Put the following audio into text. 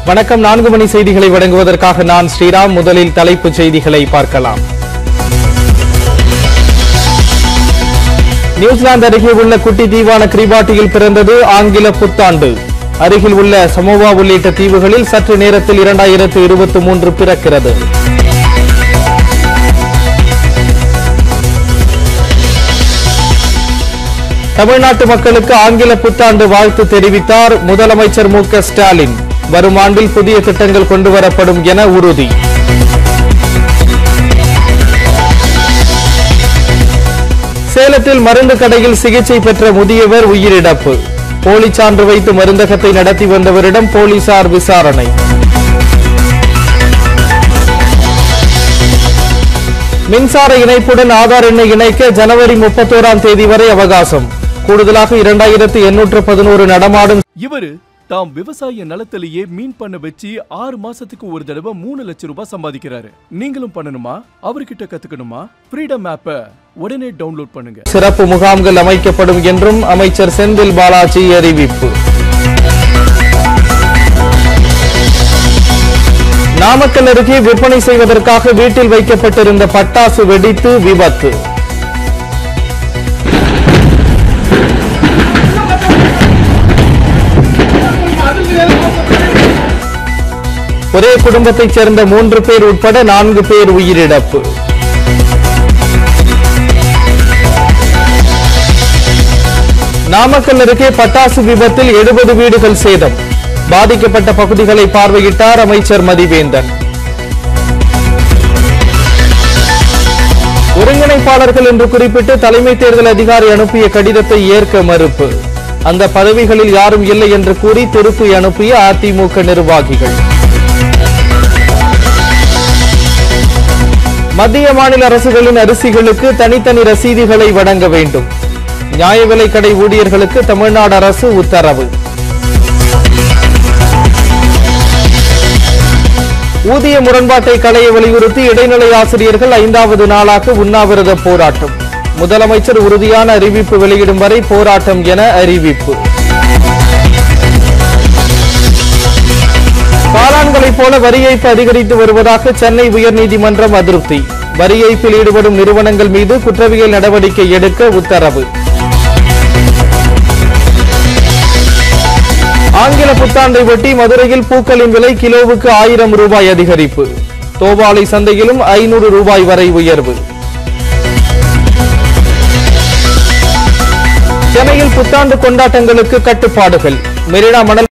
வணக்கம் நான்கு மணி செய்திகளை வழங்குவதற்காக நான் ஸ்ரீராம் முதலில் தலைப்புச் செய்திகளை பார்க்கலாம் நியூசிலாந்து அருகே உள்ள குட்டி தீவான கிரிபாட்டியில் பிறந்தது ஆங்கில புத்தாண்டு அருகில் உள்ள சமோவா உள்ளிட்ட தீவுகளில் சற்று நேரத்தில் இரண்டாயிரத்து இருபத்தி மூன்று பிறக்கிறது தமிழ்நாட்டு மக்களுக்கு ஆங்கில புத்தாண்டு வாழ்த்து தெரிவித்தார் முதலமைச்சர் மு க ஸ்டாலின் வரும் ஆண்டில் புதிய திட்டங்கள் கொண்டுவரப்படும் என உறுதி சேலத்தில் மருந்து கடையில் சிகிச்சை பெற்ற முதியவர் உயிரிழப்பு போலி சான்று வைத்து மருந்தகத்தை நடத்தி வந்தவரிடம் போலீசார் விசாரணை மின்சார இணைப்புடன் ஆதார் எண்ணை இணைக்க ஜனவரி முப்பத்தோராம் தேதி வரை அவகாசம் கூடுதலாக இரண்டாயிரத்து எண்ணூற்று பதினோரு நடமாடும் இவரு தாம் விவசாய நிலத்திலேயே மீன் பண்ண வச்சு ஆறு மாசத்துக்கு ஒரு தடவை மூணு லட்சம் ரூபாய் சம்பாதிக்கிறாரு நீங்களும் பண்ணணுமா அவர்கிட்ட கத்துக்கணுமா ஃப்ரீடம் ஆப்ப உடனே டவுன்லோட் பண்ணுங்க சிறப்பு முகாம்கள் அமைக்கப்படும் என்றும் அமைச்சர் செந்தில் பாலாஜி அறிவிப்பு நாமக்கல் அருகே விற்பனை செய்வதற்காக வீட்டில் வைக்கப்பட்டிருந்த பட்டாசு வெடித்து விபத்து ஒரே குடும்பத்தைச் சேர்ந்த மூன்று பேர் உட்பட நான்கு பேர் உயிரிழப்பு நாமக்கல் அருகே பட்டாசு விபத்தில் எழுபது வீடுகள் சேதம் பாதிக்கப்பட்ட பகுதிகளை பார்வையிட்டார் அமைச்சர் மதிவேந்தன் ஒருங்கிணைப்பாளர்கள் என்று குறிப்பிட்டு தலைமை தேர்தல் அதிகாரி அனுப்பிய கடிதத்தை ஏற்க மறுப்பு அந்த பதவிகளில் யாரும் இல்லை என்று கூறி திருப்பி அனுப்பிய அதிமுக நிர்வாகிகள் மத்திய மாநில அரசுகளின் அரிசிகளுக்கு தனித்தனி ரசீதுகளை வழங்க வேண்டும் நியாய விலைக் கடை ஊழியர்களுக்கு தமிழ்நாடு அரசு உத்தரவு ஊதிய முரண்பாட்டை களைய வலியுறுத்தி இடைநிலை ஆசிரியர்கள் ஐந்தாவது நாளாக உண்ணாவிரத போராட்டம் முதலமைச்சர் உறுதியான அறிவிப்பு வெளியிடும் வரை போராட்டம் என அறிவிப்பு காளான்களைப் போல வரி ஏய்ப்பு அதிகரித்து வருவதாக சென்னை உயர்நீதிமன்றம் அதிருப்தி வரி ஏய்ப்பில் ஈடுபடும் நிறுவனங்கள் மீது குற்றவியல் நடவடிக்கை எடுக்க உத்தரவு ஆங்கில புத்தாண்டை ஒட்டி மதுரையில் பூக்களின் விலை கிலோவுக்கு ஆயிரம் ரூபாய் அதிகரிப்பு தோவாளை சந்தையிலும் ஐநூறு ரூபாய் வரை உயர்வு சென்னையில் புத்தாண்டு கொண்டாட்டங்களுக்கு கட்டுப்பாடுகள் மெரினா மணல்